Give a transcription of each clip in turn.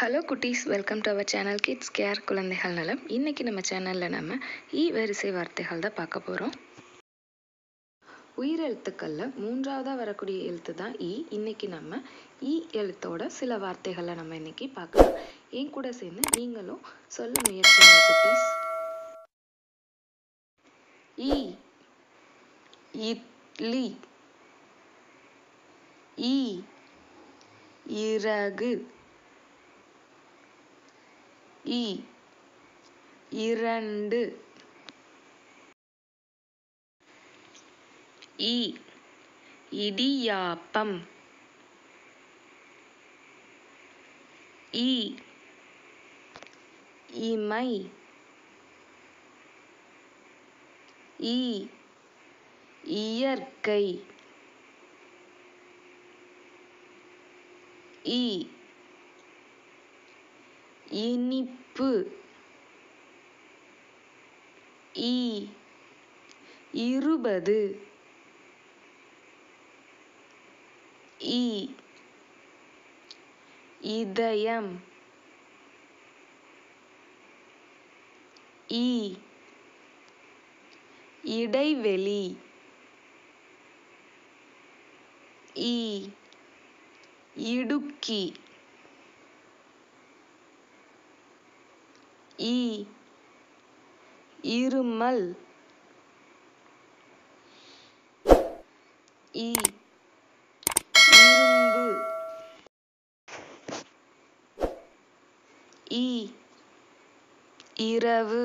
hello குட்டீஸ் welcome to our channel kids care குழந்தைகள் நலம் இன்னைக்கு நம்ம சேனலில் நம்ம ஈ வரிசை வார்த்தைகள் தான் பார்க்க போகிறோம் உயிரெழுத்துக்களில் மூன்றாவதாக வரக்கூடிய எழுத்து தான் ஈ இன்னைக்கு நம்ம ஈ எழுத்தோட சில வார்த்தைகளை நம்ம இன்னைக்கு பார்க்கலாம் என் கூட சேர்ந்து நீங்களும் சொல்ல முயற்சிங்க குட்டீஸ் ஈ இட்லி ஈ இறகு இ இரண்டு இ இடியாப்பம் இ இமை இ இயற்கை இ இனிப்பு இ இருபது இ இதயம் இ இடைவெளி இ இடுக்கி இ இருமல் இ இரும்பு இ இரவு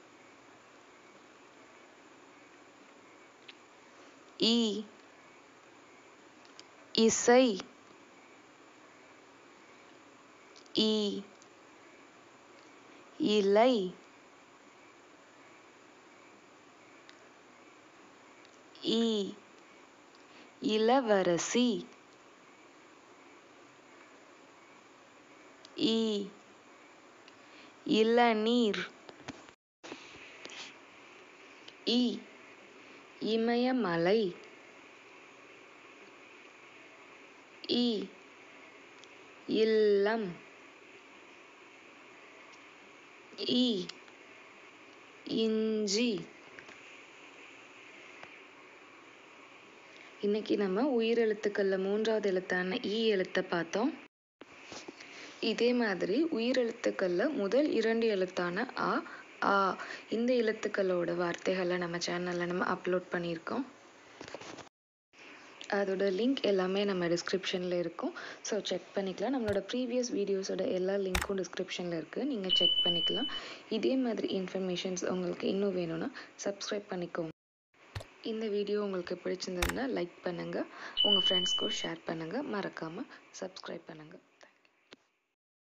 இ இசை இ இலை இ இளவரசி இ இளநீர் இ இமயமலை இ இல்லம் இ இஞ்சி இன்னைக்கு நம்ம உயிரெழுத்துக்களில் மூன்றாவது எழுத்தான ஈ எழுத்தை பார்த்தோம் இதே மாதிரி உயிரெழுத்துக்களில் முதல் இரண்டு எழுத்தான ஆ ஆ இந்த எழுத்துக்களோட வார்த்தைகளை நம்ம சேனலில் நம்ம அப்லோட் பண்ணியிருக்கோம் அதோட லிங்க் எல்லாமே நம்ம டிஸ்கிரிப்ஷனில் இருக்கும் ஸோ செக் பண்ணிக்கலாம் நம்மளோட ப்ரீவியஸ் வீடியோஸோட எல்லா லிங்க்கும் டிஸ்கிரிப்ஷனில் இருக்குது நீங்கள் செக் பண்ணிக்கலாம் இதே மாதிரி இன்ஃபர்மேஷன்ஸ் உங்களுக்கு இன்னும் வேணும்னா சப்ஸ்கிரைப் பண்ணிக்கோங்க இந்த வீடியோ உங்களுக்கு பிடிச்சிருந்ததுன்னா லைக் பண்ணுங்கள் உங்கள் ஃப்ரெண்ட்ஸ்க்கும் ஷேர் பண்ணுங்கள் மறக்காமல் சப்ஸ்கிரைப் பண்ணுங்கள்